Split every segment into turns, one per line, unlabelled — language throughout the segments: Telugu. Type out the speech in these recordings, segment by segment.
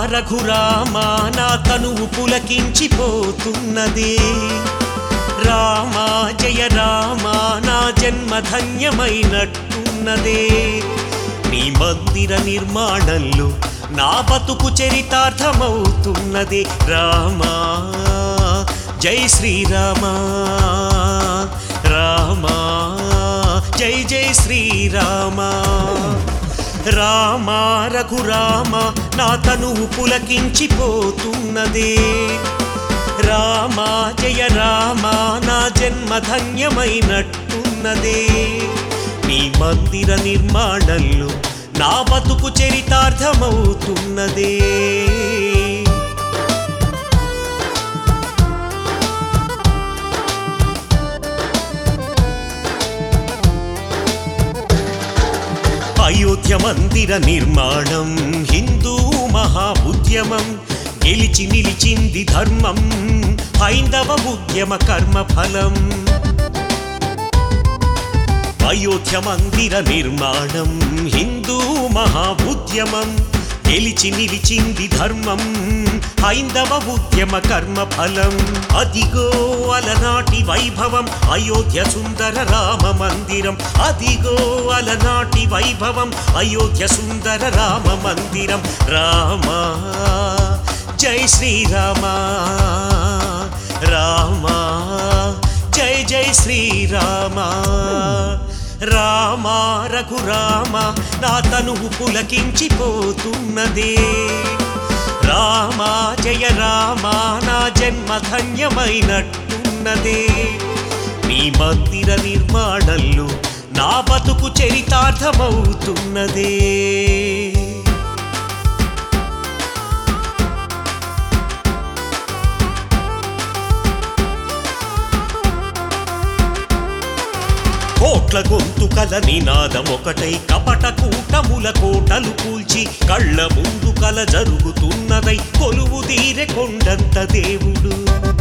రఘురామా నా తనువు పులకించిపోతున్నదే రామా జయ రామా నా జన్మ ధన్యమైనట్టున్నదే నీ మందిర నిర్మాణంలో నా బతుకు చరితార్థమవుతున్నదే రామా జై శ్రీరామా రామా జై జై శ్రీరామా రామా రఘురామ నా తనువు పులకించిపోతున్నదే రామా జయ రామా నా జన్మ ధన్యమైనట్టున్నదే నీ మందిర నిర్మాణంలో నా బతుకు చరితార్థమవుతున్నదే అయోధ్య మందిర నిర్మాణం హిందూ మహా ఉద్యమం గెలిచి నిలిచింది ధర్మం హైందవ ఉద్యమ కర్మ ఫలం అయోధ్య మందిర నిర్మాణం హిందూ మహా ఉద్యమం గెలిచి నిలిచింది ధర్మం హైందవ ఉద్యమ కర్మ ఫలం అదిగో అలనాటి వైభవం అయోధ్య సుందర రామ మందిరం అదిగో అలనాటి వైభవం అయోధ్య సుందర రామ మందిరం రామా జై శ్రీరామా రామా జై జై శ్రీరామా రామా రఘురామ నా తనువు పులకించిపోతున్నదే రామా జయ రామా నా జన్మ ధన్యమైనట్టున్నదే నీ మందిర నిర్మాణంలో నా బతుకు చరితార్థమవుతున్నదే కోట్ల గొంతుకల నినాదం ఒకటై కపట కూటముల కోటలు కూల్చి కళ్ళ ముందు కల జరుగుతున్నదై కొలువు తీరె కొండంత దేవుడు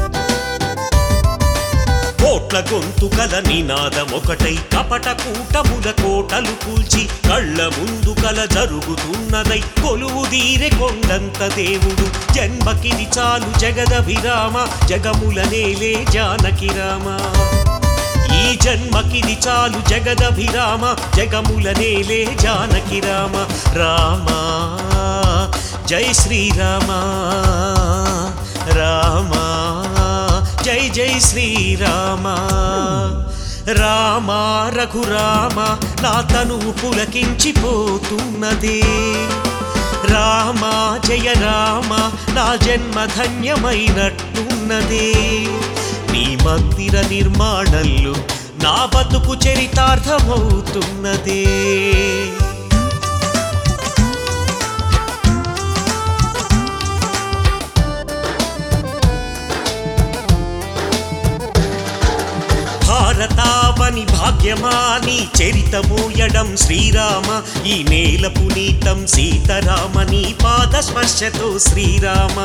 కోట్ల గొంతుకల నినాదం ఒకటై కపట కూటముల కోటలు కూల్చి కళ్ళ ముందు కల జరుగుతున్నదై కొలువు తీరె కొండంత దేవుడు జన్మకిది చాలు జగద విరామ జగముల నేలే జానకి రామా ఈ జన్మకిది చాలు జగదభిరామ జగముల నేలే జానకి రామ రామా జై శ్రీరామ రామా జై జై శ్రీరామ రామా రఘురామ నా తనువు పులకించిపోతున్నదే రామా జయ రామ నా జన్మ ధన్యమైనట్టున్నదే నీ మందిర నిర్మాణంలో నా బతుకు చరితార్థమవుతున్నదే భారతావని భాగ్యమాని చరితమూయడం శ్రీరామ ఈ నేల పునీతం సీతారామ నీ పాద స్పర్శతో శ్రీరామ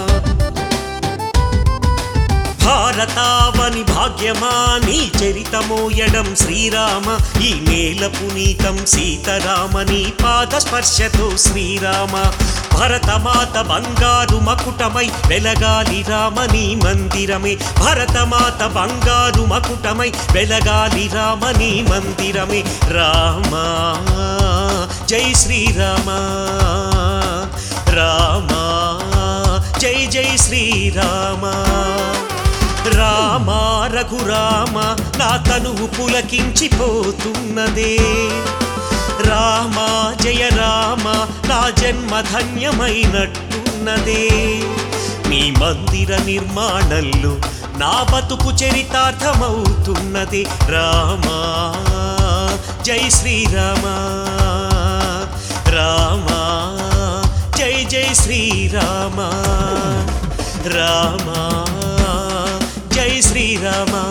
భారతావని భాగ్యమాని చరితమోయడం శ్రీరామ ఈ నేల పునీతం సీతారామని పాద స్పర్శతో శ్రీరామ భరతమాత బంగారు మకుటమై వెలగాలి రామని మందిరమే భరతమాత బంగారు మకుటమై వెలగాలి రామని మందిరమే రామా జై శ్రీరామ రామా జై జై శ్రీరామ రామా రఘురామ నా తనువు పులకించిపోతున్నదే రామా జయ రామ నా జన్మ ధన్యమైనట్టున్నదే నీ మందిర నిర్మాణంలో నా బతుకు చరితార్థమవుతున్నది రామా జై శ్రీరామ రామా జై జై శ్రీరామ రామా జై శ్రీరామ